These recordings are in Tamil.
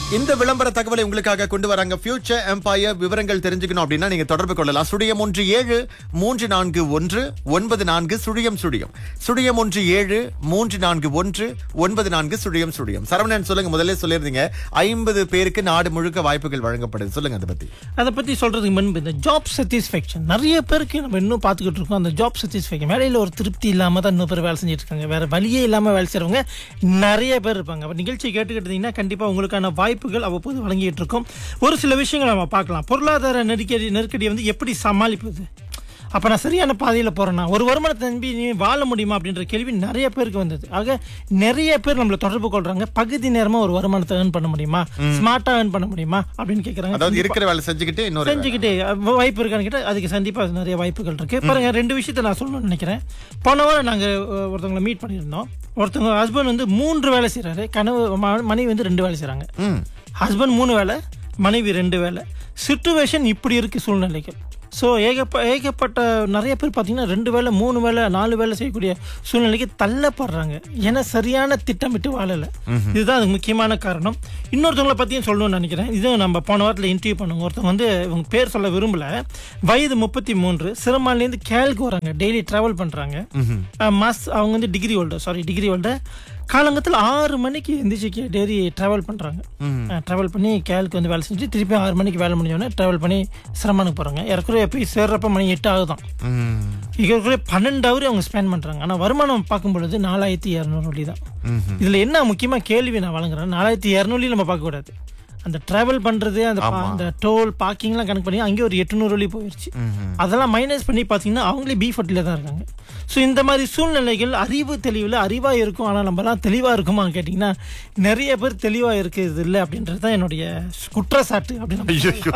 இந்த விளம்பர தகவலை உங்களுக்காக கொண்டு வராங்க ஃபியூச்சர் எம்பையர் விவரங்கள் தெரிஞ்சுக்கணும் அப்படின்னா நீங்க தொடர்பு கொள்ளலாம் சுழியம் ஒன்று ஏழு மூன்று நான்கு ஒன்று ஒன்பது நான்கு சுழியம் சுழியம் சுழியம் ஒன்று ஏழு மூன்று நான்கு ஒன்று ஒன்பது நான்கு சுழியம் சுழியம் சரவணன் சொல்லுங்க முதல்ல சொல்லியிருந்தீங்க ஐம்பது பேருக்கு நாடு முழுக்க வாய்ப்புகள் வழங்கப்படுது சொல்லுங்க அதை பத்தி அதை பற்றி சொல்கிறதுக்கு முன்பு இந்த ஜாப் சாட்டிஸ்ஃபேக்ஷன் நிறைய பேருக்கு நம்ம இன்னும் பார்த்துக்கிட்டு இருக்கோம் அந்த ஜாப் சாட்டிஸ்ஃபேக்ஷன் வேலையில் ஒரு திருப்தி இல்லாமல் தான் இன்னும் பேர் வேலை செஞ்சுட்டு இருக்காங்க வேறு வழியே இல்லாமல் வேலை செய்கிறவங்க நிறைய பேர் இருப்பாங்க அப்போ நிகழ்ச்சி கேட்டுக்கிட்டு இருந்தீங்கன்னா கண்டிப்பாக உங்களுக்கான வாய்ப்புகள் அவ்வப்போது வழங்கிட்டு இருக்கும் ஒரு சில விஷயங்களை நம்ம பார்க்கலாம் பொருளாதார நெருக்கடி நெருக்கடியை வந்து எப்படி சமாளிப்பது அப்போ நான் சரியான பாதையில் போகிறேன்னா ஒரு வருமானத்தை நம்பி நீ வாழ முடியுமா அப்படின்ற கேள்வி நிறைய பேருக்கு வந்தது ஆக நிறைய பேர் நம்மளை தொடர்பு கொள்றாங்க பகுதி நேரமாக ஒரு வருமானத்தை ஏர்ன் பண்ண முடியுமா ஸ்மார்ட்டாக ஏர்ன் பண்ண முடியுமா அப்படின்னு கேட்குறாங்க அதாவது இருக்கிற வேலை செஞ்சுக்கிட்டு இன்னொரு வேலை. செஞ்சுக்கிட்டே அஹ் வாய்ப்பு இருக்கான்னு கேட்டால் அதுக்கு கண்டிப்பா நிறைய வாய்ப்புகள் இருக்கு பாருங்க ரெண்டு விஷயத்த நான் சொல்லணும்னு நினைக்கிறேன் போன வாரம் நாங்க அஹ், ஒருத்தவங்களை மீட் பண்ணியிருந்தோம் ஒருத்தவங்க ஹஸ்பண்ட் வந்து மூன்று வேலை செய்றாரு கனவு ம- மனைவி வந்து ரெண்டு வேலை செய்றாங்க ம். ஹஸ்பண்ட் மூணு வேலை மனைவி ரெண்டு வேலை சுச்சுவேஷன் இப்படி இருக்கு சூழ்நிலைகள் ஸோ ஏகப்ப ஏகப்பட்ட நிறைய பேர் பார்த்தீங்கன்னா ரெண்டு வேலை மூணு வேலை நாலு வேலை செய்யக்கூடிய சூழ்நிலைக்கு தள்ளப்படுறாங்க ஏன்னா சரியான திட்டமிட்டு வாழலை இதுதான் அதுக்கு முக்கியமான காரணம் இன்னொருத்தவங்களை பற்றியும் சொல்லணும்னு நினைக்கிறேன் இதுவும் நம்ம போன வாரத்தில் இன்டர்வியூ பண்ணுவோம் ஒருத்தவங்க வந்து இவங்க பேர் சொல்ல விரும்பல வயது முப்பத்தி மூன்று சிறுமாலேருந்து கேலுக்கு வராங்க டெய்லி ட்ராவல் பண்ணுறாங்க மாஸ் அவங்க வந்து degree holder sorry degree holder காலங்கத்தில் ஆறு மணிக்கு எந்திரிச்சு டெய்லி ட்ராவல் பண்ணுறாங்க ட்ராவல் பண்ணி கேலுக்கு வந்து வேலை செஞ்சு திருப்பி ஆறு மணிக்கு வேலை முடிஞ்சோடனே ட்ராவல் பண்ணி சிரமனுக்கு போகிறாங்க இறக்குற போய் சேர்றப்ப மணி எட்டு ஆகுதான் ம். இறக்குற பன்னெண்டு ஹவர் அவங்க ஸ்பெண்ட் பண்ணுறாங்க ஆனால் வருமானம் பார்க்கும் பொழுது நாலாயிரத்தி இரநூறு வழி தான் இதில் என்ன முக்கியமாக கேள்வி நான் வழங்குறேன் நாலாயிரத்தி இரநூறு நம்ம பார்க்கக்கூடாது அந்த டிராவல் பண்ணுறது அந்த பா- அந்த டோல் பார்க்கிங்லாம் கணக்கு பண்ணி அங்கே ஒரு எட்டுநூறு வழி போயிடுச்சு அதெல்லாம் மைனஸ் பண்ணி பார்த்தீங்கன்னா அவங்களே பி ஃபட்டில் தான் இருக்காங்க ஸோ இந்த மாதிரி சூழ்நிலைகள் அறிவு தெளிவில் அறிவாக இருக்கும் ஆனால் நம்மலாம் தெளிவாக இருக்குமான்னு கேட்டிங்கன்னா நிறைய பேர் தெளிவாக இருக்குது இல்லை அப்படின்றது தான் என்னுடைய குற்றச்சாட்டு அப்படின்னு ஐயையோ.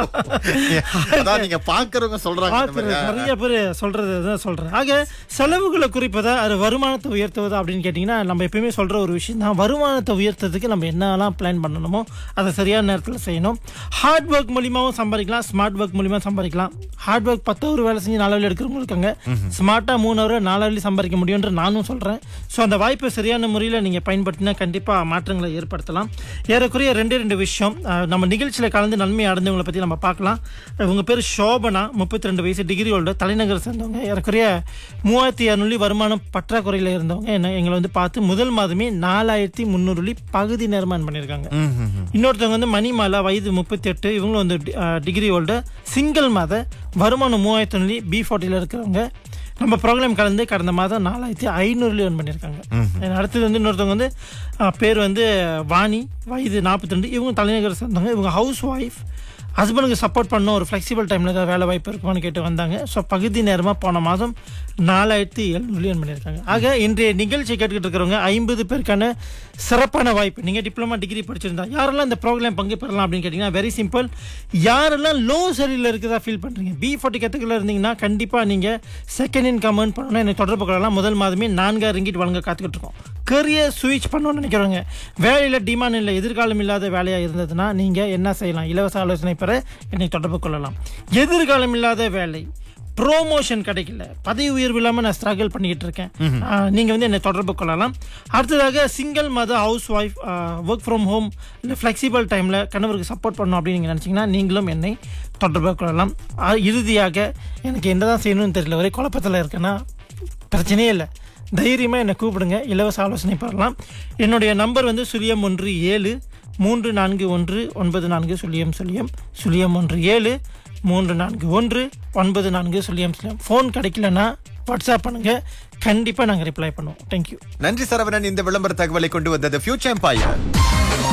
அதான் நீங்க பாக்குறவங்க சொல்றாங்க இந்த மாதிரி. பார்க்கிறது நிறைய பேர் சொல்றது தான் சொல்றேன் ஆக செலவுகளை குறைப்பதா அது வருமானத்தை உயர்த்துவதா அப்படின்னு கேட்டிங்கன்னா நம்ம எப்பயுமே சொல்ற ஒரு விஷயம் தான் வருமானத்தை உயர்த்துறதுக்கு நம்ம என்னெல்லாம் பிளான் பண்ணணுமோ அதை சரியான நேரத்தில் செய்யணும் ஹார்ட் ஒர்க் மூலியமாவும் சம்பாதிக்கலாம் ஸ்மார்ட் ஒர்க் மூலியமா சம்பாதிக்கலாம் ஹார்ட் ஒர்க் பத்து ஒரு வேலை செஞ்சு நாலு வேலை எடுக்கிறவங்க இருக்காங்க ஸ்மார்ட்டாக மூணு ஹவர் நாலு வேலை சம்பாதிக்க முடியும்ன்ற நானும் சொல்றேன் ஸோ அந்த வாய்ப்பை சரியான முறையில் நீங்க பயன்படுத்தினா கண்டிப்பா மாற்றங்களை ஏற்படுத்தலாம் ஏறக்குறைய ரெண்டே ரெண்டு விஷயம் அஹ், நம்ம நிகழ்ச்சியில் கலந்து நன்மை அடைந்தவங்களை பற்றி நம்ம பார்க்கலாம் உங்க பேர் சோபனா முப்பத்தி ரெண்டு வயசு டிகிரி ஹோல்டர் தலைநகர் சேர்ந்தவங்க ஏறக்குறைய மூவாயிரத்தி இரநூறு வருமானம் பற்றாக்குறையில் இருந்தவங்க என்ன எங்களை வந்து பார்த்து முதல் மாதமே நாலாயிரத்தி முந்நூறு பகுதி நேரமான் பண்ணியிருக்காங்க ம், ம், ம். இன்னொருத்தவங்க வந்து மணிமாலா வயது முப்பத்தி எட்டு இவங்களும் வந்து டி- அஹ், டிகிரி ஹோல்டர் சிங்கிள் மாத வருமானம் மூவாயிரத்தி ஒன்லி பி ஃபார்ட்டியில் இருக்கிறவங்க நம்ம ப்ரோக்ராம் கலந்து கடந்த மாதம் நாலாயிரத்தி ஐநூறுல ஏர்ன் பண்ணியிருக்காங்க And அடுத்தது வந்து இன்னொருத்தவங்க வந்து அஹ், பேர் வந்து வாணி வயது நாற்பத்தி ரெண்டு இவங்க தலைநகர் சேர்ந்தவங்க இவங்க ஹவுஸ் ஒய்ஃப் ஹஸ்பண்டுக்கு சப்போர்ட் பண்ண ஒரு ஃப்ளெக்சிபிள் டைமில் ஏதாவது வேலை வாய்ப்பு இருக்குமான்னு கேட்டு வந்தாங்க ஸோ பகுதி நேரமாக போன மாதம் நாலாயிரத்தி எழுநூறு ஏர்ன் பண்ணியிருக்காங்க ஆக இன்றைய நிகழ்ச்சி கேட்டுக்கிட்டு இருக்கிறவங்க ஐம்பது பேருக்கான சிறப்பான வாய்ப்பு நீங்கள் டிப்ளமா டிகிரி படிச்சிருந்தா யாரெல்லாம் இந்த ப்ரோக்ராம் பங்கு பெறலாம் அப்படின்னு கேட்டிங்கன்னா வெரி சிம்பிள் யாரெல்லாம் லோ சரியில் இருக்குதா ஃபீல் பண்ணுறீங்க பி ஃபார்ட்டி கேட்டகரியில் இருந்தீங்கன்னா கண்டிப்பாக நீங்கள் செகண்ட் இன்கம் ஏர்ன் பண்ணணும் என்னை தொடர்பு கொள்ளலாம் முதல் மாதமே நான்காயிரம் ரிங்கிட் வழங்க காத்துக்கிட்டு இருக்கோம் கரியர் ஸ்விட்ச் பண்ணணும்னு நினைக்கிறவங்க வேலையில் டிமாண்ட் இல்லை எதிர்காலம் இல்லாத வேலையாக இருந்ததுன்னா நீங்கள் என்ன செய்யலாம் இலவச ஆலோசனை பெற என்னை தொடர்பு கொள்ளலாம் எதிர்காலம் இல்லாத வேலை ப்ரோமோஷன் கிடைக்கல பதவி உயர்வு இல்லாமல் நான் ஸ்ட்ரகிள் பண்ணிக்கிட்டு இருக்கேன் ஆஹ், நீங்க வந்து என்னை தொடர்பு கொள்ளலாம் அடுத்ததாக single mother housewife work from home இல்லை ஃப்ளெக்சிபிள் டைமில் கணவருக்கு சப்போர்ட் பண்ணணும் அப்படின்னு நீங்கள் நினச்சிங்கன்னா நீங்களும் என்னை தொடர்பு கொள்ளலாம் ஆஹ், இறுதியாக எனக்கு என்னதான் செய்யணும்னு தெரியல ஒரே குழப்பத்தில் இருக்கேன்னா பிரச்சனையே இல்லை தைரியமாக என்னை கூப்பிடுங்க இலவச ஆலோசனை பெறலாம் என்னுடைய நம்பர் வந்து சுழியம் ஒன்று ஏழு மூன்று நான்கு ஒன்று ஒன்பது நான்கு சுழியம் சுழியம் சுழியம் ஒன்று ஏழு மூன்று நான்கு ஒன்று ஒன்பது நான்கு சுழியம் சுழியம் ஃபோன் கிடைக்கலன்னா வாட்ஸ்அப் பண்ணுங்க கண்டிப்பாக நாங்கள் ரிப்ளை பண்ணுவோம் தேங்க்யூ நன்றி சரவணன் இந்த விளம்பர தகவலை கொண்டு வந்தது ஃபியூச்சர் எம்பையர்